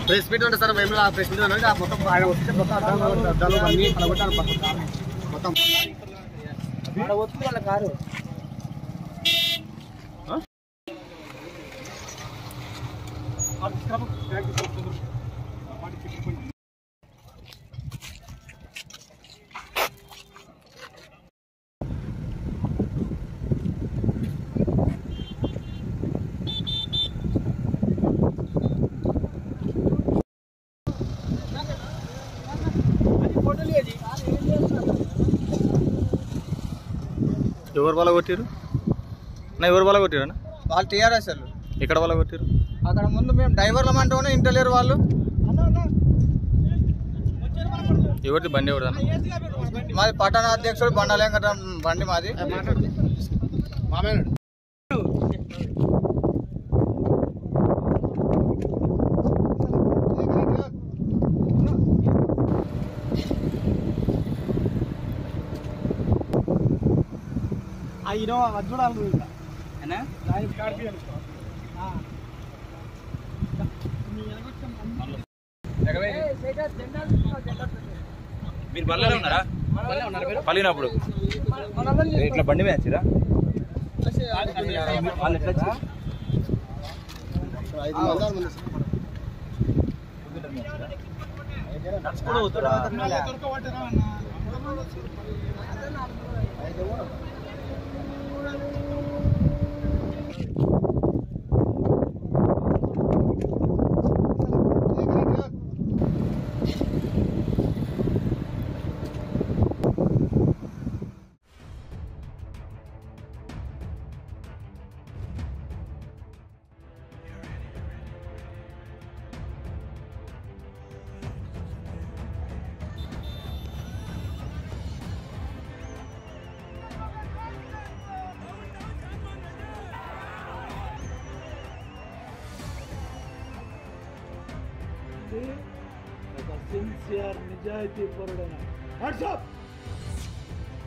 Press meet ఉంటుంది sir మేము ఆ ప్రెస్ మీట్ అనేది ఆ మొత్తం ఆయన వస్తే మొత్తం అద్దాలు అద్దాలు అన్నీ పడగొట్టారు మొత్తం వాళ్ళ కారు ఎవరు వాళ్ళ కొట్టారు నా ఎవరు వాళ్ళ కొట్టారు వాళ్ళు టీఆర్ఎస్ వాళ్ళు ఎక్కడ వాళ్ళ కొట్టారు అక్కడ ముందు మేము డ్రైవర్లం అంటూనే ఇంటలేరు వాళ్ళు ఎవరిది బండి ఎవరిదా మాది పట్టణ అధ్యక్షుడు బండలేంకట బండి మాది మీరు బల్లనే ఉన్నారా పలినప్పుడు ఇట్లా బండి మీద వచ్చిరా వాళ్ళు ఎట్లా వచ్చారు? నడుచుకుంటూ పోతారా?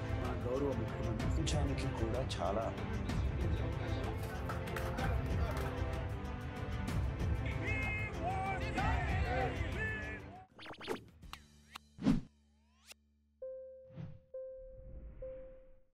ప్రపంచానికి కూడా చాలా